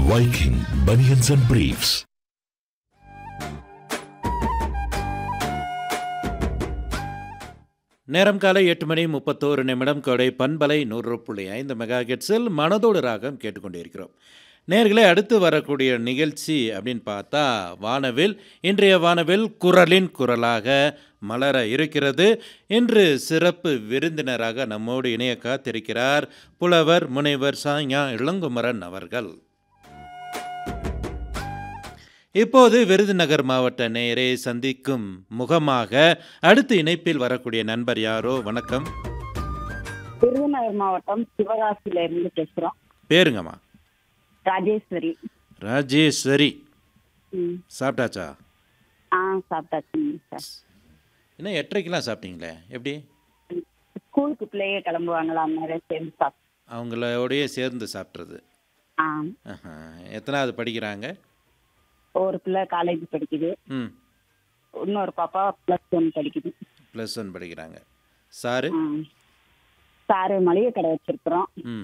Viking Bunions and Briefs. நேரம் காலை எட்டு மணி முப்பத்தோரு நிமிடம் கொடை பண்பலை நூறு புள்ளி ஐந்து மெகா ஹெட்ஸில் மனதோடு ராகம் கேட்டுக்கொண்டிருக்கிறோம் நேர்களே அடுத்து வரக்கூடிய நிகழ்ச்சி அப்படின்னு பார்த்தா வானவில் இன்றைய வானவில் குரலின் குரலாக மலர இருக்கிறது இன்று சிறப்பு விருந்தினராக நம்மோடு இணைய காத்திருக்கிறார் புலவர் முனைவர் சாய்யா இளங்குமரன் அவர்கள் இப்போது விருதுநகர் மாவட்ட நேயரை சந்திக்கும் முகமாக அடுத்து இணைப்பில் வரக்கூடிய நண்பர் யாரோ வணக்கம் விருதுநகர் மாவட்டம் சிவகாசியில இருந்து பேசுறோம் பேருங்கம்மா ராஜேஸ்வரி ராஜேஸ்வரி ம். சாப்பிட்டாச்சா ஆ சாப்பிட்டாச்சுங்க சார் என்ன எட்டரைக்கெலாம் சாப்பிட்டீங்களே எப்படி ஸ்கூலுக்கு பிள்ளைய கிளம்புவாங்களா அந்நேரம் சேர்ந்து சாப்பிட்டு அவங்களோடயே சேர்ந்து சாப்பிட்றது ஆ ஆஹா. எத்தனாவது படிக்கிறாங்க ஒரு பிள்ளை காலேஜ் படிக்குது ம் இன்னொரு பாப்பா ப்ளஸ் ஒன் படிக்குது ப்ளஸ் ஒன் படிக்கிறாங்க சாரு ஆ. சாரு மளிகை கடை வச்சிருக்கிறோம் ம்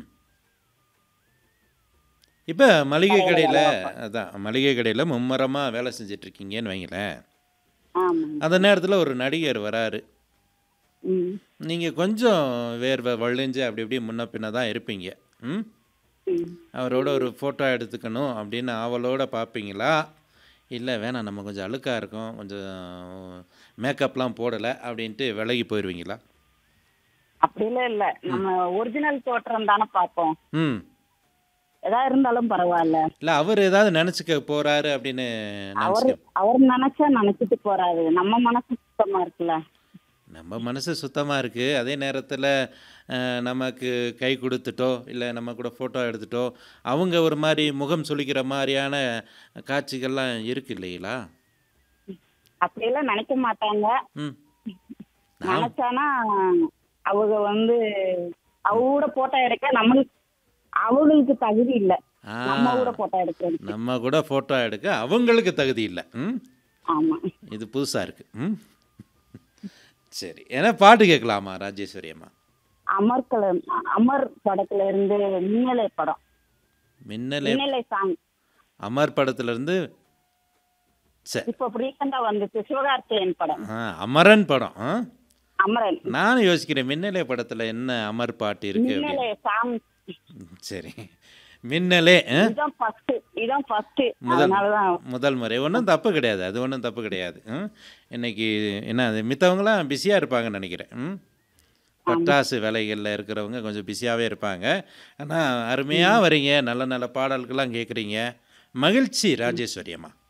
இப்போ மளிகை கடையில் அதான் மளிகை கடையில் மும்மரமாக வேலை செஞ்சிட்ருக்கீங்கன்னு வைங்களேன் ஆமாம் அந்த நேரத்தில் ஒரு நடிகர் வராரு ம் நீங்கள் கொஞ்சம் வேர்வை வழிஞ்சு அப்படி இப்படி முன்ன பின்ன தான் இருப்பீங்க ம் ம் அவரோட ஒரு ஃபோட்டோ எடுத்துக்கணும் அப்படின்னு ஆவலோட பார்ப்பீங்களா இல்லை வேணாம் நம்ம கொஞ்சம் அழுக்காக இருக்கோம் கொஞ்சம் மேக்கப்லாம் போடலை அப்படின்ட்டு விலகி போயிடுவீங்களா அப்படிலாம் இல்ல நம்ம ஒரிஜினல் தோற்றம் தானே பார்ப்போம் ம் எதா இருந்தாலும் பரவாயில்ல இல்லை அவர் ஏதாவது நினச்சிக்க போகிறாரு அப்படின்னு அவர் நினச்சிக்க அவர் நினைச்சா நினைச்சிட்டு போறாரு நம்ம மனசு சுத்தமா இருக்குல்ல நம்ம மனசு சுத்தமாக இருக்குது அதே நேரத்தில் நமக்கு கை கொடுத்துட்டோ இல்லை நம்ம கூட ஃபோட்டோ எடுத்துட்டோ அவங்க ஒரு மாதிரி முகம் சுளிக்கிற மாதிரியான காட்சிகள்லாம் இருக்கு இல்லைங்களா அப்படியெல்லாம் நினைக்க மாட்டாங்க ம் நினைச்சானா அவங்க வந்து அவங்க கூட போட்டோ எடுக்க நம்மளுக்கு அவங்களுக்கு தகுதி இல்ல ஆ. நம்ம கூட போட்டோ எடுக்கிறது நம்ம கூட ஃபோட்டோ எடுக்க அவங்களுக்கு தகுதி இல்லை ம் ஆமா இது புதுசாக இருக்குது ம் சரி ஏன்னா பாட்டு கேட்கலாமா ராஜேஸ்வரி அம்மா அமர் கலர் அமர் படத்துல இருந்து மின்னலை படம் மின்னலே மின்னலை சாங் அமர் படத்துலேருந்து சரி இப்போ ரீசெண்டா வந்துச்சு சிவகார்த்திகேயன் படம் ஆ அமரன் படம் ஆ அமரன் நானும் யோசிக்கிறேன் மின்னலே படத்தில் என்ன அமர் பாட்டு இருக்கு அப்படின்னு மின்னலை சாங் சரி மின்னலே ஆ? இதுதான் ஃபர்ஸ்ட் இதுதான் ஃபர்ஸ்ட் முதல் அதனாலதான் முதல் முறை ஒன்றும் தப்பு கிடையாது அது ஒன்றும் தப்பு கிடையாது ம்? இன்னைக்கு என்ன அது மித்தவங்களாம் பிஸியாக இருப்பாங்கன்னு நினைக்கிறேன் ம் பட்டாசு வேலைகளில் இருக்கிறவங்க கொஞ்சம் பிஸியாகவே இருப்பாங்க ஆனால் அருமையாக வரீங்க நல்ல நல்ல பாடல்கள்லாம் கேட்குறீங்க மகிழ்ச்சி ராஜேஸ்வரி அம்மா